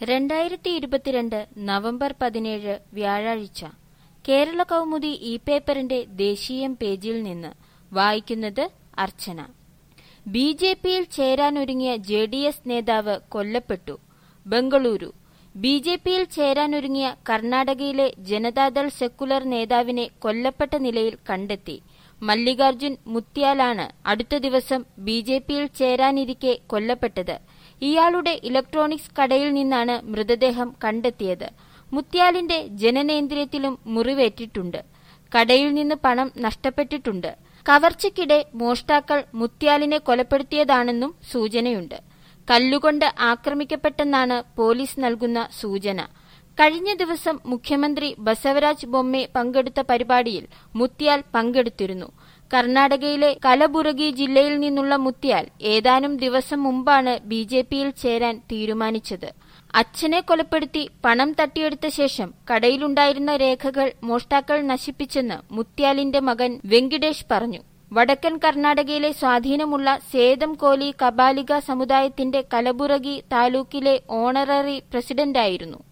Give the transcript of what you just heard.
രണ്ടായിരത്തി ഇരുപത്തിരണ്ട് നവംബർ പതിനേഴ് വ്യാഴാഴ്ച കേരള കൗമുദി ഇ പേപ്പറിന്റെ ദേശീയം പേജിൽ നിന്ന് വായിക്കുന്നത് അർച്ചന ബി ജെ പിയിൽ ചേരാനൊരുങ്ങിയ ജെ ഡി എസ് നേതാവ് കൊല്ലപ്പെട്ടു ബംഗളൂരു ബി ജെ പിയിൽ ചേരാനൊരുങ്ങിയ കർണാടകയിലെ ജനതാദൾ സെക്കുലർ നേതാവിനെ കൊല്ലപ്പെട്ട നിലയിൽ കണ്ടെത്തി മല്ലികാർജുൻ മുത്യാലാണ് അടുത്ത ദിവസം ബി ജെ പിയിൽ ചേരാനിരിക്കെ കൊല്ലപ്പെട്ടത് ഇയാളുടെ ഇലക്ട്രോണിക്സ് കടയിൽ നിന്നാണ് മൃതദേഹം കണ്ടെത്തിയത് മുത്യാലിന്റെ ജനനേന്ദ്രിയത്തിലും മുറിവേറ്റിട്ടുണ്ട് കടയിൽ നിന്ന് പണം നഷ്ടപ്പെട്ടിട്ടുണ്ട് കവർച്ചയ്ക്കിടെ മോഷ്ടാക്കൾ മുത്യാലിനെ കൊലപ്പെടുത്തിയതാണെന്നും സൂചനയുണ്ട് കല്ലുകൊണ്ട് ആക്രമിക്കപ്പെട്ടെന്നാണ് പോലീസ് നൽകുന്ന സൂചന കഴിഞ്ഞ ദിവസം മുഖ്യമന്ത്രി ബസവരാജ് ബൊമ്മെ പങ്കെടുത്ത പരിപാടിയിൽ മുത്യാൽ പങ്കെടുത്തിരുന്നു കർണാടകയിലെ കലബുറഗി ജില്ലയിൽ നിന്നുള്ള മുത്യാൽ ഏതാനും ദിവസം മുമ്പാണ് ബി ജെ പിയിൽ ചേരാൻ തീരുമാനിച്ചത് അച്ഛനെ കൊലപ്പെടുത്തി പണം തട്ടിയെടുത്ത ശേഷം കടയിലുണ്ടായിരുന്ന രേഖകൾ മോഷ്ടാക്കൾ നശിപ്പിച്ചെന്ന് മുത്യാലിന്റെ മകൻ വെങ്കിടേഷ് പറഞ്ഞു വടക്കൻ കർണാടകയിലെ സ്വാധീനമുള്ള സേതം കോലി കബാലിക സമുദായത്തിന്റെ കലബുറഗി താലൂക്കിലെ ഓണററി പ്രസിഡന്റായിരുന്നു